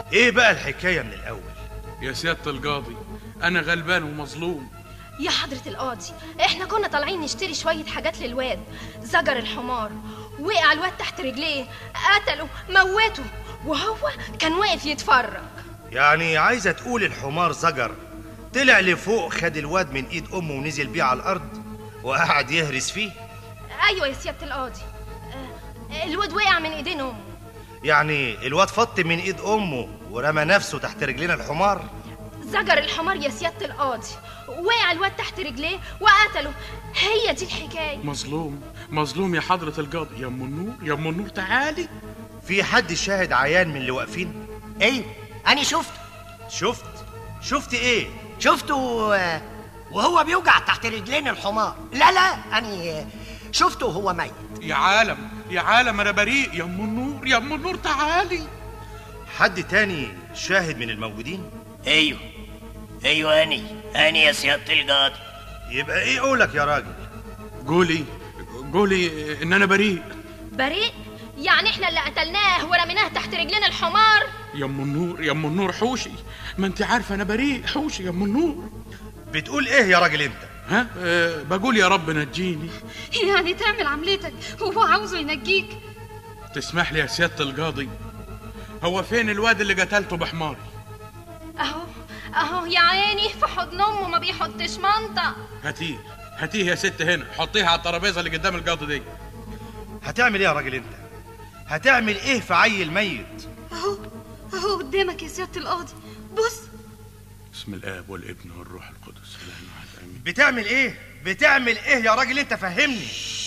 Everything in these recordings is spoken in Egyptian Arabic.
ايه بقى الحكايه من الاول يا سيادة القاضي أنا غلبان ومظلوم يا حضرة القاضي احنا كنا طالعين نشتري شوية حاجات للواد زجر الحمار وقع الواد تحت رجليه قتله موته وهو كان واقف يتفرج يعني عايزه تقول الحمار زجر طلع لفوق خد الواد من ايد امه ونزل بيه على الارض وقعد يهرس فيه ايوه يا سيادة القاضي آه، الواد وقع من ايدين امه يعني الواد فط من ايد امه ورمى نفسه تحت رجلين الحمار زجر الحمار يا سيادة القاضي وقع الواد تحت رجليه وقتله هي دي الحكاية مظلوم مظلوم يا حضرة القاضي يا أم النور يا أم النور تعالي في حد شاهد عيان من اللي واقفين ايوه انا شفته شفت شفت ايه شفته آه، وهو بيوجع تحت رجلين الحمار لا لا انا آه، شفته وهو ميت يا عالم يا عالم أنا بريء يا أم النور يا أم النور تعالي حد تاني شاهد من الموجودين ايوه ايوه اني اني يا سياده القاضي يبقى ايه قولك يا راجل قولي قولي إن أنا بريء بريء يعني احنا اللي قتلناه ورميناه تحت رجلين الحمار يا أم النور يا أم النور حوشي ما أنت عارفة أنا بريء حوشي يا أم النور بتقول ايه يا راجل انت ها أه بقول يا رب نجيني يعني تعمل عملتك وهو عاوزه ينجيك تسمح لي يا سيادة القاضي هو فين الواد اللي قتلته بحماري اهو اهو يا عيني في حضن امه ما بيحطش منطق هاتيه هاتيه يا ست هنا حطيها على الترابيزه اللي قدام القاضي دي هتعمل ايه يا راجل انت هتعمل ايه في عيل ميت اهو اهو قدامك يا سيادة القاضي بص بسم الاب والابن والروح القدس اله واحد امين بتعمل ايه بتعمل ايه يا راجل انت فهمني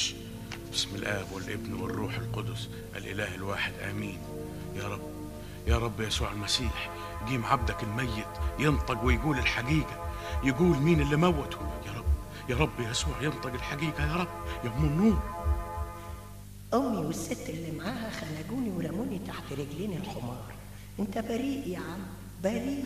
بسم الاب والابن والروح القدس الاله الواحد امين يا رب يا رب يسوع المسيح جيم عبدك الميت ينطق ويقول الحقيقه يقول مين اللي موته يا رب يا رب يسوع ينطق الحقيقه يا رب يا ام النور امي والست اللي معاها خنجوني ورموني تحت رجلين الحمار انت بريء يا عم بريء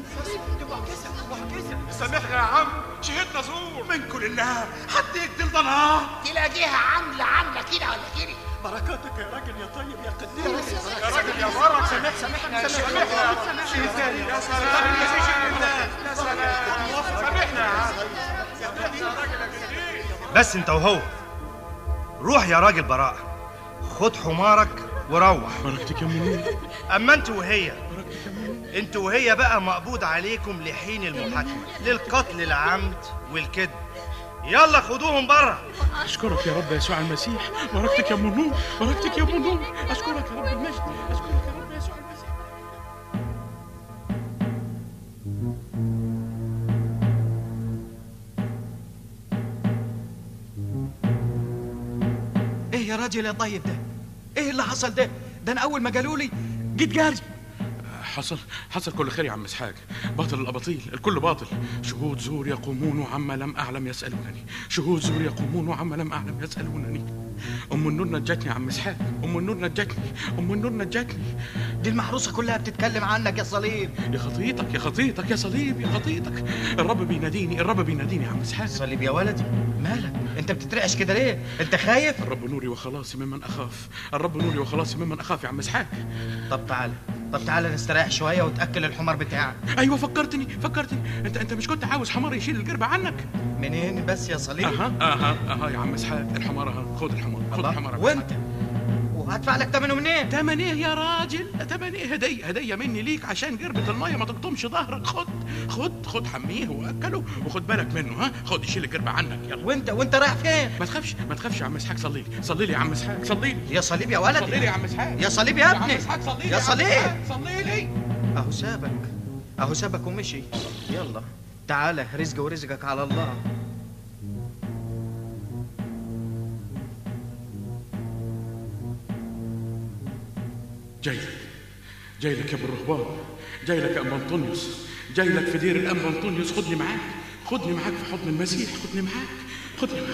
سامحنا يا عم شهدنا زور منكم لله حد يقتل ضناه تلاقيها عامله عامله كده ولا كده بركاتك يا راجل يا طيب يا قديس يا راجل يا برك سامح سامحنا سامحنا يا سلام يا سلام يا سلام سامحنا يا عم سامحنا يا راجل يا قديس بس انت وهو روح يا راجل براءة خد حمارك وروح بركتك يا ام النور اما انت وهي بركتك يا ام النور انت وهي بقى مقبوض عليكم لحين المحاكمة للقتل العمد والكذب يلا خدوهم بره اشكرك يا رب يسوع المسيح بركتك يا ام النور بركتك يا ام النور اشكرك يا رب المجد اشكرك يا رب يسوع المسيح ايه يا راجل يا طيب ده ايه اللي حصل ده ده انا اول ما قالوا لي جيت جاري حصل حصل كل خير يا عم اسحاق باطل الاباطيل الكل باطل شهود زور يقومون وعما لم اعلم يسالونني شهود زور يقومون وعما لم اعلم يسالونني ام النور نجتني يا عم اسحاق ام النور نجتني ام النور نجتني دي المحروسه كلها بتتكلم عنك يا صليب يا خطيتك يا خطيتك يا صليب يا خطيتك الرب بيناديني الرب بيناديني يا عم اسحاق صليب يا ولدي مالك انت بتترعش كده ليه انت خايف الرب نوري وخلاصي ممن اخاف الرب نوري وخلاصي ممن اخاف يا عم اسحاق طب تعالى طب تعالى نستريح شويه وتاكل الحمار بتاعك ايوه فكرتني فكرتني انت انت مش كنت عاوز حمار يشيل القربة عنك منين بس يا صليب اها اها اها يا عم اسحاق الحمار اها خد الحمار خد الله. الحمار وانت وهدفع لك ثمنه منين تمن ايه يا راجل تمن ايه هدية هدية مني ليك عشان قربة المية ما تقطمش ظهرك خد خد خد حميه واكله وخد بالك منه ها خد يشيل القربة عنك يلا وانت وانت رايح فين ما تخافش ما تخافش يا عم اسحاق صلي لي صلي لي يا عم اسحاق صلي لي يا صليب يا صلي لي ولدي يا عم اسحاق يا صليب يا يا عم ابني اسحاق صلي لي يا عم صليب إسحاق، صلي لي اهو سابك اهو سابك ومشي يلا تعالى رزق ورزقك على الله جاي لك جاي لك يا ابو الرهبان جاي لك يا ام انطونيوس جاي لك في دير الام انطونيوس خدني معاك خدني معاك في حضن المسيح خدني معاك خدني معاك